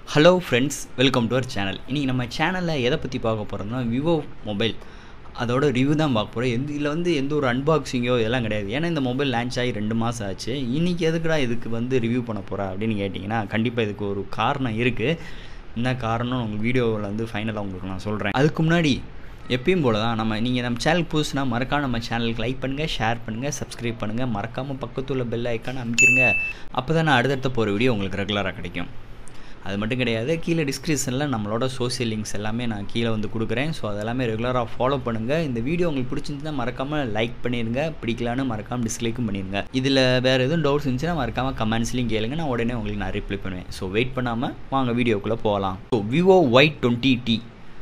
hello friends welcome to our channel இன்றைக்கி நம்ம சேனலில் எதை பற்றி பார்க்க போகிறோம்னா விவோ மொபைல் அதோட ரிவ்யூ தான் பார்க்க போகிறோம் எந்த இதில் வந்து எந்த ஒரு அன்பாக்சிங்கோ இதெல்லாம் கிடையாது ஏன்னா இந்த மொபைல் லான்ச் ஆகி ரெண்டு மாதம் ஆச்சு இன்றைக்கி எதுக்குடா இதுக்கு வந்து ரிவ்யூ பண்ண போகிறா அப்படின்னு கேட்டிங்கன்னா கண்டிப்பாக இதுக்கு ஒரு காரணம் இருக்குது என்ன காரணம் உங்கள் வீடியோவில் வந்து ஃபைனலாக உங்களுக்கு நான் சொல்கிறேன் அதுக்கு முன்னாடி எப்பயும் போல தான் நம்ம நீங்கள் நம்ம சேனல் புதுசுனா மறக்காம நம்ம சேனலுக்கு லைக் பண்ணுங்கள் ஷேர் பண்ணுங்கள் சப்ஸ்கிரைப் பண்ணுங்கள் மறக்காமல் பக்கத்தில் உள்ள பெல் ஐக்கான அமைக்கிருங்க அப்போ தான் நான் அடுத்தடுத்த போகிற வீடியோ உங்களுக்கு ரெகுலராக கிடைக்கும் அது மட்டும் கிடையாது கீழே டிஸ்கிரிப்ஷனில் நம்மளோட சோசியல் லிங்க்ஸ் எல்லாமே நான் கீழே வந்து கொடுக்குறேன் ஸோ அதெல்லாமே ரெகுலராக ஃபாலோ பண்ணுங்கள் இந்த வீடியோ உங்களுக்கு பிடிச்சிருந்துச்சுன்னா மறக்காமல் லைக் பண்ணிடுங்க பிடிக்கலான்னு மறக்காமல் டிஸ்லைக்கும் பண்ணிடுங்க இதில் வேறு எதுவும் டவுட்ஸ் இருந்துச்சுன்னா மறக்காமல் கமெண்ட்ஸ்லையும் கேளுங்க நான் உடனே உங்களுக்கு நான் ரிப்ளை பண்ணுவேன் ஸோ வெயிட் பண்ணாமல் வாங்க வீடியோக்குள்ளே போகலாம் so Vivo Y twenty T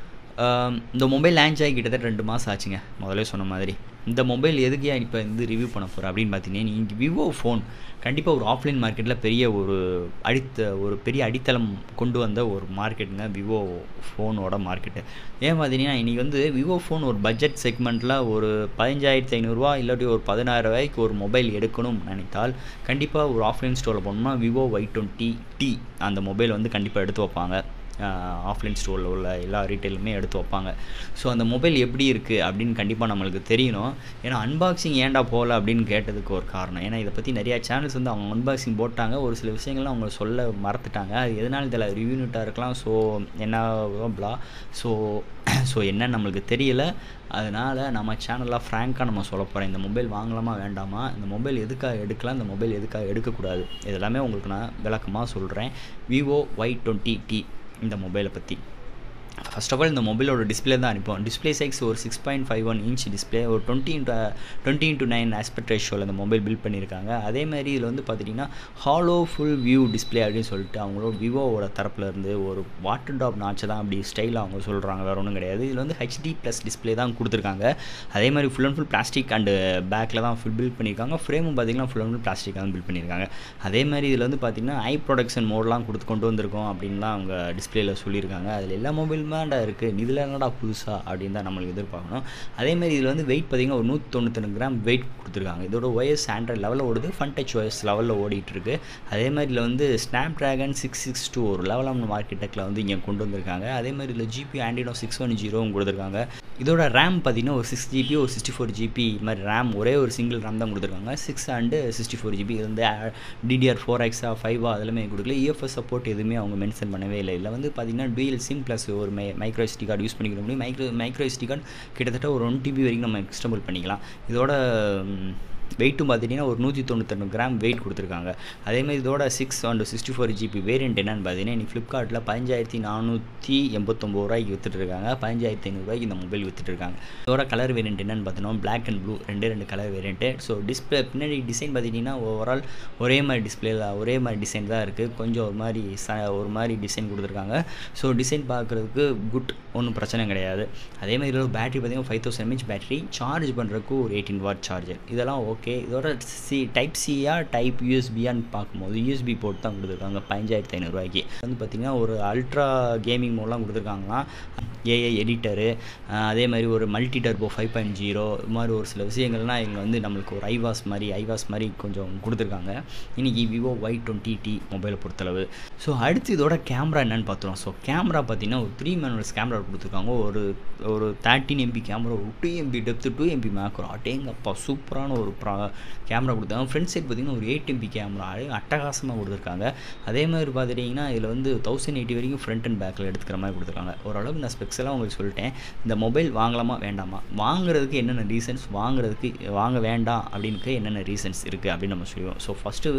இந்த மொபைல் லான்ச் ஆகி கிட்டத்தட்ட ரெண்டு மாதம் ஆச்சுங்க முதல்ல சொன்ன மாதிரி இந்த மொபைல் எதுக்கு ஏன் இப்போ வந்து ரிவ்யூ பண்ண போகிறேன் அப்படின்னு பார்த்தீங்கன்னா நீங்கள் விவோ ஃபோன் கண்டிப்பாக ஒரு ஆஃப்லைன் மார்க்கெட்டில் பெரிய ஒரு அடித்த ஒரு பெரிய அடித்தளம் கொண்டு வந்த ஒரு மார்க்கெட்டுங்க விவோ ஃபோனோட மார்க்கெட்டு ஏன் பார்த்தீங்கன்னா இன்றைக்கி வந்து விவோ ஃபோன் ஒரு பட்ஜெட் செக்மெண்ட்டில் ஒரு பதினஞ்சாயிரத்தி ஐநூறுரூவா இல்லாட்டி ஒரு பதினாயிரம் ரூபாய்க்கு ஒரு மொபைல் எடுக்கணும்னு நினைத்தால் கண்டிப்பாக ஒரு ஆஃப்லைன் ஸ்டோரில் போனோம்னா விவோ ஒய் டுவெண்ட்டி டி அந்த மொபைல் வந்து கண்டிப்பாக எடுத்து வைப்பாங்க ஆஃப்லைன் ஸ்டோரில் உள்ள எல்லா ரீட்டைலுமே எடுத்து வைப்பாங்க ஸோ அந்த மொபைல் எப்படி இருக்குது அப்படின்னு கண்டிப்பாக நம்மளுக்கு தெரியணும் ஏன்னா அன்பாக்சிங் ஏன்டா போகல அப்படின்னு கேட்டதுக்கு ஒரு காரணம் ஏன்னா இதை பற்றி நிறையா சேனல்ஸ் வந்து அவங்க அன்பாக்சிங் போட்டாங்க ஒரு சில விஷயங்கள்லாம் அவங்க சொல்ல மறந்துட்டாங்க அது எதனால இதில் ரிவ்யூனிட்டாக இருக்கலாம் ஸோ என்ன ப்ளா ஸோ ஸோ என்ன நம்மளுக்கு தெரியல அதனால் நம்ம சேனலில் ஃப்ராங்காக நம்ம சொல்ல போகிறேன் இந்த மொபைல் வாங்கலாமா வேண்டாமா இந்த மொபைல் எதுக்காக எடுக்கலாம் இந்த மொபைல் எதுக்காக எடுக்கக்கூடாது இதெல்லாமே உங்களுக்கு நான் விளக்கமாக சொல்கிறேன் விவோ ஒய் டுவெண்ட்டி டி இந்த மொபைலை பற்றி ஃபஸ்ட் ஆஃப் ஆல் இந்த மொபைலோட டிஸ்பிளே தான் அனுப்போம் டிஸ்பிளே சைஸ் ஒரு six point five one inch display ஒரு twenty into twenty into nine aspect ரேஷியோவில் இந்த மொபைல் பில்ட் பண்ணியிருக்காங்க அதே மாதிரி இதில் வந்து பார்த்தீங்கன்னா ஹாலோ ஃபுல் வியூ டிஸ்பிளே அப்படின்னு சொல்லிட்டு அவங்களோட விவோவோட தரப்பில் இருந்து ஒரு வாட்டர் டாப் நாச்சை தான் அப்படி ஸ்டைலாக அவங்க சொல்கிறாங்க வேறு ஒன்றும் கிடையாது இதில் வந்து ஹெச்டி ப்ளஸ் டிஸ்பிளே தான் கொடுத்துருக்காங்க அதே மாதிரி full and full plastic and பேக்கில் தான் ஃபுல் பில்ட் பண்ணியிருக்காங்க ஃப்ரேமும் பார்த்தீங்கன்னா ஃபுல் அண்ட் ஃபுல் பிளாஸ்டிக் தான் பில்ட் பண்ணியிருக்காங்க அதே மாதிரி இதில் வந்து பார்த்தீங்கன்னா ஐ ப்ரொடக்ஷன் மோட்லாம் கொடுத்து கொண்டு வந்திருக்கோம் அப்படின்லாம் அவங்க டிஸ்பிளேயில் சொல்லியிருக்காங்க அதில் எல்லா மொபைலுமே இருக்குது இதில் என்னடா புதுசாக அப்படின்னு தான் நம்மளுக்கு எதிர்பார்க்கணும் அதேமாதிரி இதில் வந்து வெயிட் பார்த்திங்கன்னா ஒரு நூற்றி தொண்ணூற்றி கிராம் வெயிட் கொடுத்துருக்காங்க இதோட ஒயர்ஸ் ஆண்ட்ராய்ட் லெவலில் ஓடுது ஃபன் டச் ஒயர்ஸ் லெவலில் ஓடிட்டுருக்கு அதே மாதிரி இதில் வந்து Snapdragon six six two ஒரு லெவலான மார்க்கெட் டெக்கில் வந்து இங்கே கொண்டு வந்திருக்காங்க அதே மாதிரி இதில் ஜிபி ஆண்ட்ராய்டோ சிக்ஸ் ஒன் ஜீரோவும் கொடுத்துருக்காங்க இதோட ரேம் பார்த்திங்கன்னா ஒரு சிக்ஸ் ஜிபி ஒரு சிக்ஸ்டி ஃபோர் ஜிபி இது மாதிரி ரேம் ஒரே ஒரு சிங்கிள் ரேம் தான் கொடுத்துருக்காங்க six and sixty four GB இது வந்து டிடிஆர் ஃபோர் எக்ஸா ஃபைவா அதெல்லாமே கொடுக்கல இஎஃப்எஸ் சப்போர்ட் எதுவுமே அவங்க மென்ஷன் பண்ணவே இல்லை இதில் வந்து பார்த்திங்கன்னா டூயல் சிம் ப்ளஸ் ஒரு மை மைக்ரோ எஸ்டி கார்டு யூஸ் பண்ணிக்கிற முடியும் மைக்ரோ மைக்ரோ எஸ்டி கார்டு கிட்டத்தட்ட ஒரு ஒன் டிபி வரைக்கும் நம்ம எக்ஸ்டபிள் பண்ணிக்கலாம் இதோட வெயிட்டும் பார்த்துட்டிங்கன்னா ஒரு நூற்றி தொண்ணூத்தொன்று கிராம் வெயிட் கொடுத்துருக்காங்க அதேமாதிரி இதோட six and sixty four GB variant என்னன்னு பார்த்தீங்கன்னா இன்னைக்கு ஃப்ளிப்கார்ட்டில் பதினஞ்சாயிரத்தி நானூற்றி எண்பத்தொம்பது ரூபாய்க்கு வித்துட்டு இருக்காங்க பதினஞ்சாயிரத்தி ஐநூறுரூவாய்க்கு இந்த மொபைல் வித்துட்டு இருக்காங்க இதோட கலர் வேரியண்ட் என்னன்னு பார்த்தீங்கன்னா பிளாக் அண்ட் ப்ளூ ரெண்டே ரெண்டு கலர் வேரியண்ட்டு ஸோ டிஸ்பிளே பின்னாடி டிசைன் பார்த்திங்கன்னா ஓவரால் ஒரே மாதிரி டிஸ்பிளேல ஒரே மாதிரி டிசைன் தான் இருக்குது கொஞ்சம் ஒரு மாதிரி ச ஒரு மாதிரி டிசைன் கொடுத்துருக்காங்க ஸோ டிசைன் பார்க்குறதுக்கு குட் ஒன்றும் பிரச்சனை கிடையாது அதேமாதிரி இதோட பேட்டரி பார்த்திங்கன்னா five thousand mAh battery charge பண்ணுறதுக்கு ஒரு எயிட்டின் வாட் சார்ஜர் இதெல்லாம் ஓகே ஓகே இதோட சி டைப் சியா டைப் யூஎஸ்பியான்னு பார்க்கும்போது யூஎஸ்பி போட்டு தான் கொடுத்துருக்காங்க பதினஞ்சாயிரத்தி ஐநூறுரூவாய்க்கு வந்து பார்த்திங்கன்னா ஒரு அல்ட்ரா கேமிங் மோட்லாம் கொடுத்துருக்காங்களா ஏஐ எடிட்டரு அதே மாதிரி ஒரு multi turbo five point zero இது மாதிரி ஒரு சில விஷயங்கள்லாம் இங்கே வந்து நம்மளுக்கு ஒரு ஐவாஸ் மாதிரி ஐவாஸ் மாதிரி கொஞ்சம் கொடுத்துருக்காங்க இன்றைக்கி விவோ ஒய் டுவெண்ட்டி டி மொபைலை பொறுத்தளவு ஸோ அடுத்து இதோட கேமரா என்னென்னு பார்த்துருவோம் ஸோ கேமரா பார்த்திங்கன்னா ஒரு த்ரீ மேனுவல்ஸ் கேமரா கொடுத்துருக்காங்க ஒரு ஒரு தேர்ட்டின் எம்பி கேமரா ஒரு two MP depth two MP macro அட்டேங்கப்பா சூப்பரான ஒரு ப்ரா கேமரா கொடுத்தாங்க ஃப்ரண்ட் சைட் பார்த்திங்கன்னா ஒரு எயிட் எம்பி கேமரா அட்டகாசமாக கொடுத்துருக்காங்க அதே மாதிரி பார்த்துட்டிங்கன்னா இதில் வந்து தௌசண்ட் எயிட்டி வரைக்கும் ஃப்ரண்ட் அண்ட் பேக்கில் எடுத்துக்கிற மாதிரி கொடுத்துருக்காங்க ஓரளவுக்கு நான் ஸ்பெக்ஸ் எல்லாம் உங்களுக்கு சொல்லிட்டேன் இந்த மொபைல் வாங்கலாமா வேண்டாமா வாங்குறதுக்கு என்னென்ன ரீசன்ஸ் வாங்குறதுக்கு வாங்க வேண்டாம் அப்படின்னு என்னென்ன ரீசன்ஸ் இருக்குது அப்படின்னு நம்ம சொல்லுவோம் ஸோ ஃபஸ்ட்டு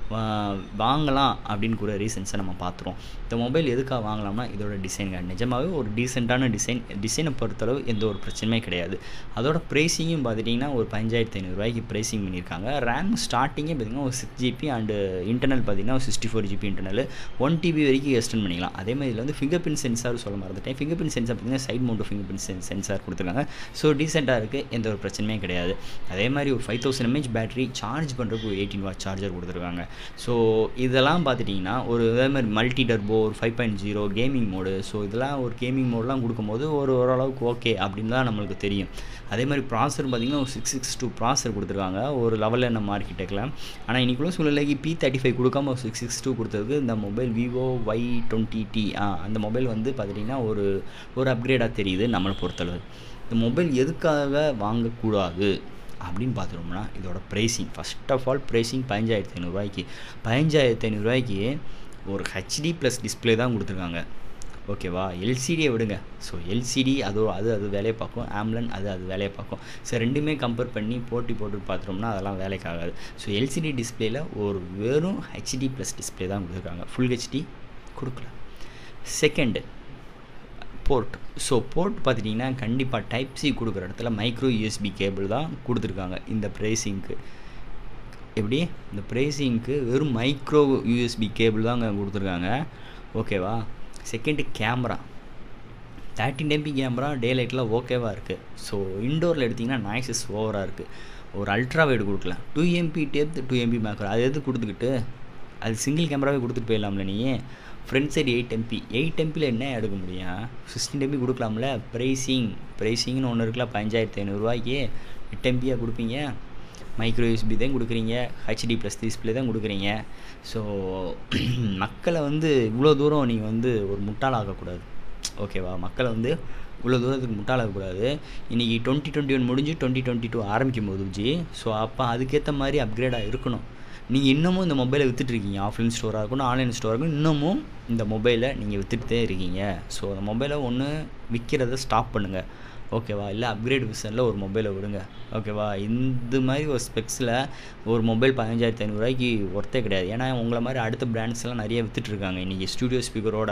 வாங்கலாம் அப்படின்னு கூட ரீசன்ஸை நம்ம பார்த்துருவோம் இந்த மொபைல் எதுக்காக வாங்கலாம்னா இதோட டிசைனுங்க நிஜமாகவே ஒரு டீசெண்டான டிசைன் டிசைனை பொறுத்தளவு எந்த ஒரு பிரச்சனையுமே கிடையாது அதோட ப்ரைஸிங்கும் பார்த்துட்டிங்கன்னா ஒரு பஞ்சாயிரத்தி ஐநூறுரூவாய்க்கு ப்ரைஸிங் பண்ணியிருக்காங்க ரேம் ஸ்டார்டிங்கே பார்த்திங்கன்னா ஒரு சிக்ஸ் ஜிபி அண்டு இன்டர்னல் பார்த்திங்கன்னா sixty four GB internal one TB வரைக்கும் எக்ஸ்டெண்ட் பண்ணிக்கலாம் அதே மாதிரி இதில் வந்து ஃபிங்கர் பிரிண்ட் சென்சார் சொல்ல மறந்துட்டேன் ஃபிங்கர் பிரிண்ட் சென்சார் சென்சார் பார்த்தீங்கன்னா side mount finger print sensor கொடுத்துருக்காங்க ஸோ டீசெண்டாக இருக்குது எந்த ஒரு பிரச்சனையுமே கிடையாது அதே மாதிரி ஒரு five thousand mAh battery charge பண்ணுறதுக்கு ஒரு எயிட்டின் வாட் சார்ஜர் கொடுத்துருக்காங்க ஸோ இதெல்லாம் பார்த்துட்டிங்கன்னா ஒரு அதே மாதிரி மல்டி டர்போ ஒரு five point zero gaming mode so இதெல்லாம் ஒரு கேமிங் மோட்லாம் கொடுக்கும்போது ஒரு ஓரளவுக்கு ஓகே அப்படின்னு தான் நம்மளுக்கு தெரியும் அதே மாதிரி ப்ராசர் பார்த்திங்கன்னா ஒரு சிக்ஸ் சிக்ஸ் டூ ப்ராசர் கொடுத்துருக்காங்க ஒரு லெவலில் நம்ம ஆர்கிடெக்டில் ஆனால் இன்றைக்குள்ள சூழ்நிலைக்கு பி தேர்ட்டி ஃபைவ் கொடுக்காம ஒரு சிக்ஸ் சிக்ஸ் டூ கொடுத்ததுக்கு இந்த mobile Vivo Y twenty T அந்த மொபைல் வந்து பார்த்திங்கன்னா ஒரு ஒரு அப்கிரேடாக தெரியுது நம்மளை பொறுத்தளவு இந்த மொபைல் எதுக்காக வாங்கக்கூடாது அப்படின்னு பார்த்துட்டோம்னா இதோட pricing first of all pricing பதினஞ்சாயிரத்தி ஐநூறுரூவாய்க்கு பதினஞ்சாயிரத்தி ஐநூறுரூவாய்க்கு ஒரு ஹெச்டி ப்ளஸ் டிஸ்பிளே தான் கொடுத்துருக்காங்க ஓகேவா எல்சிடியை விடுங்க ஸோ எல்சிடி அது அது அது வேலையை பார்க்கும் ஆம்லன் அது அது வேலையை பார்க்கும் ஸோ ரெண்டுமே கம்பேர் பண்ணி போட்டி போட்டு பார்த்துட்டோம்னா அதெல்லாம் வேலைக்கு ஆகாது ஸோ எல்சிடி டிஸ்பிளேயில் ஒரு வெறும் ஹெச்டி ப்ளஸ் டிஸ்பிளே தான் கொடுத்துருக்காங்க ஃபுல் ஹெச்டி கொடுக்கல செகண்டு போர்ட் ஸோ போர்ட் பார்த்துட்டிங்கன்னா கண்டிப்பாக டைப் சி கொடுக்குற இடத்துல மைக்ரோ யூஎஸ்பி கேபிள் தான் கொடுத்துருக்காங்க இந்த ப்ரைஸிங்க்கு எப்படி இந்த ப்ரைஸிங்க்கு வெறும் மைக்ரோ யூஎஸ்பி கேபிள் தான் அங்கே கொடுத்துருக்காங்க ஓகேவா second camera thirteen MP camera day லைட்டில் ஓகேவாக இருக்குது ஸோ இன்டோரில் எடுத்திங்கன்னா நாய்ஸஸ் ஓவராக இருக்குது ஒரு அல்ட்ரா வைடு கொடுக்கல two MP depth two MP macro அது எது கொடுத்துக்கிட்டு அது சிங்கிள் கேமராவே கொடுத்துட்டு போயிடலாம்ல நீ front side eight MP eight எம்பியில் என்ன எடுக்க முடியும் சிக்ஸ்டீன் எம்பி கொடுக்கலாம்ல ப்ரைஸிங் ப்ரைஸிங்னு ஒன்று இருக்குல்ல பதினஞ்சாயிரத்தி ஐநூறுரூவாய்க்கு எட்டு எம்பியாக கொடுப்பீங்க மைக்ரோ யூஎஸ்பி தான் கொடுக்குறீங்க ஹெச்டி ப்ளஸ் டிஸ்பிளே தான் கொடுக்குறீங்க ஸோ மக்களை வந்து இவ்வளோ தூரம் நீங்கள் வந்து ஒரு முட்டாளாகக்கூடாது ஓகேவா மக்களை வந்து இவ்வளோ தூரத்துக்கு முட்டாளாகக்கூடாது இன்றைக்கி டுவெண்ட்டி டுவெண்ட்டி ஒன் முடிஞ்சு டுவெண்ட்டி டுவெண்ட்டி டூ ஆரம்பிக்கும் போது ஜி ஸோ அப்போ அதுக்கேற்ற மாதிரி அப்கிரேடாக இருக்கணும் நீங்கள் இன்னமும் இந்த மொபைலை விற்றுட்ருக்கீங்க ஆஃப்லைன் ஸ்டோராக இருக்கணும் ஆன்லைன் ஸ்டோராக இருக்கணும் இன்னமும் இந்த மொபைலை நீங்கள் விற்றுட்டு இருக்கீங்க ஸோ அந்த மொபைலை ஒன்று விற்கிறத ஸ்டாப் பண்ணுங்கள் ஓகேவா இல்லை அப்கிரேட் விசனில் ஒரு மொபைலை விடுங்க ஓகேவா இந்த மாதிரி ஒரு ஸ்பெக்ஸில் ஒரு மொபைல் பதினஞ்சாயிரத்தி ஐநூறுரூவாய்க்கு ஒர்த்தே கிடையாது ஏன்னா உங்களை மாதிரி அடுத்த பிராண்ட்ஸ்லாம் நிறைய விற்றுட்ருக்காங்க இன்றைக்கி ஸ்டூடியோ ஸ்பீக்கரோட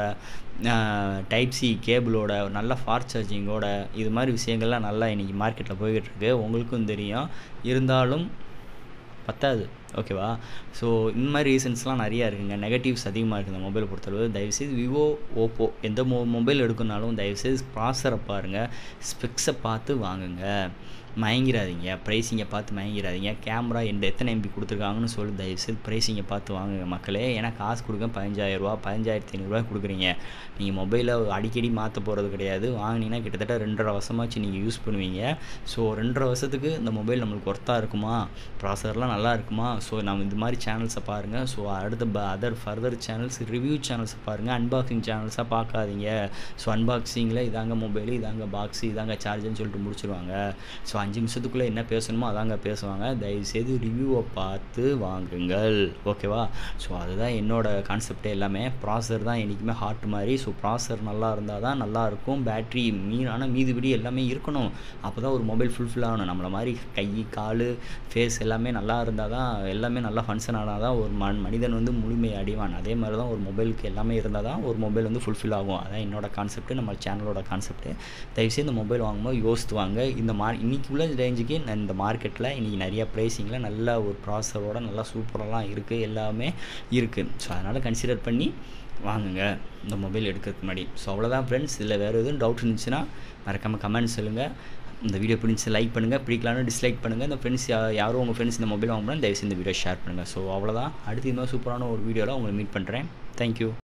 டைப் சி கேபிளோட நல்ல ஃபார் சார்ஜிங்கோட இது மாதிரி விஷயங்கள்லாம் நல்லா இன்றைக்கி மார்க்கெட்டில் போய்கிட்டு இருக்கு உங்களுக்கும் தெரியும் இருந்தாலும் பத்தாது ஓகேவா ஸோ இந்த மாதிரி ரீசன்ஸ்லாம் நிறையா இருக்குங்க நெகட்டிவ்ஸ் அதிகமாக இருக்குது இந்த மொபைலை பொறுத்தளவு தயவுசெய்து விவோ ஓப்போ எந்த மொ மொபைல் எடுக்கணுனாலும் தயவுசெய்து ப்ராசரை பாருங்கள் ஸ்பெக்ஸை பார்த்து வாங்குங்க மயங்கிடாதீங்க ப்ரைஸிங்கை பார்த்து மயங்கிடாதீங்க கேமரா எந்த எத்தனை எம்பி கொடுத்துருக்காங்கன்னு சொல்லி தயவுசெய்து ப்ரைஸிங்கை பார்த்து வாங்குங்க மக்களே ஏன்னா காசு கொடுக்க பதினஞ்சாயிரரூவா பதினஞ்சாயிரத்தி ஐநூறுரூவா கொடுக்குறீங்க நீங்கள் மொபைலை அடிக்கடி மாற்ற போகிறது கிடையாது வாங்கினீங்கன்னா கிட்டத்தட்ட ரெண்டரை வருஷமாச்சு நீங்கள் யூஸ் பண்ணுவீங்க ஸோ ரெண்டரை வருஷத்துக்கு இந்த மொபைல் நம்மளுக்கு ஒர்த்தாக இருக்குமா ப்ராசர்லாம் நல்லா இருக்குமா ஸோ நம்ம இந்த மாதிரி சேனல்ஸை பாருங்கள் ஸோ அடுத்த ப அதர் ஃபர்தர் சேனல்ஸ் ரிவ்யூ சேனல்ஸை பாருங்கள் அன்பாக்சிங் சேனல்ஸாக பார்க்காதீங்க ஸோ அன்பாக்சிங்கில் இதாங்க மொபைல் இதாங்க பாக்ஸு இதாங்க சார்ஜர்னு சொல்லிட்டு முடிச்சிருவாங்க ஸோ அஞ்சு நிமிஷத்துக்குள்ளே என்ன பேசணுமோ அதாங்க பேசுவாங்க தயவுசெய்து ரிவ்யூவை பார்த்து வாங்குங்கள் ஓகேவா ஸோ அதுதான் என்னோட கான்செப்டே எல்லாமே ப்ராசர் தான் என்றைக்குமே ஹார்ட் மாதிரி ஸோ ப்ராசர் நல்லா இருந்தால் தான் நல்லாயிருக்கும் பேட்ரி மீ ஆனால் மீதுபடி எல்லாமே இருக்கணும் அப்போ தான் ஒரு மொபைல் ஃபுல்ஃபில் ஆகணும் நம்மளை மாதிரி கை கால் ஃபேஸ் எல்லாமே நல்லா இருந்தால் தான் எல்லாமே நல்லா ஃபங்க்ஷன் ஆனால் தான் ஒரு மண் மனிதன் வந்து முழுமை அடைவான் அதே மாதிரி தான் ஒரு மொபைலுக்கு எல்லாமே இருந்தால் தான் ஒரு மொபைல் வந்து ஃபுல்ஃபில் ஆகும் அதான் என்னோட கான்செப்ட் நம்ம சேனலோட கான்செப்ட் தயவுசெய்து இந்த மொபைல் வாங்கும்போது யோசித்து வாங்க இந்த மா இன்றைக்கி உள்ள ரேஞ்சுக்கு இந்த மார்க்கெட்டில் இன்றைக்கி நிறையா ப்ரைஸிங்கில் நல்ல ஒரு ப்ராசரோட நல்லா சூப்பரெல்லாம் இருக்குது எல்லாமே இருக்குது ஸோ அதனால் கன்சிடர் பண்ணி வாங்குங்க இந்த மொபைல் எடுக்கிறதுக்கு முன்னாடி ஸோ அவ்வளோதான் ஃப்ரெண்ட்ஸ் இதில் வேறு எதுவும் டவுட் இருந்துச்சுன்னா மறக்காமல் கமெண்ட் சொல்லுங்கள் இந்த வீடியோ பிடிச்சி லைக் பண்ணுங்கள் பிடிக்கலான்னு டிஸ்லைக் பண்ணுங்கள் இந்த ஃப்ரெண்ட்ஸ் யாரும் உங்கள் ஃப்ரெண்ட்ஸ் இந்த மொபைல் வாங்கினா தயவுசெய்து இந்த வீடியோ ஷேர் பண்ணுங்கள் ஸோ அவ்வளோதான் அடுத்து இந்த மாதிரி சூப்பரான ஒரு வீடியோவில் உங்களை மீட் பண்ணுறேன் தேங்க்யூ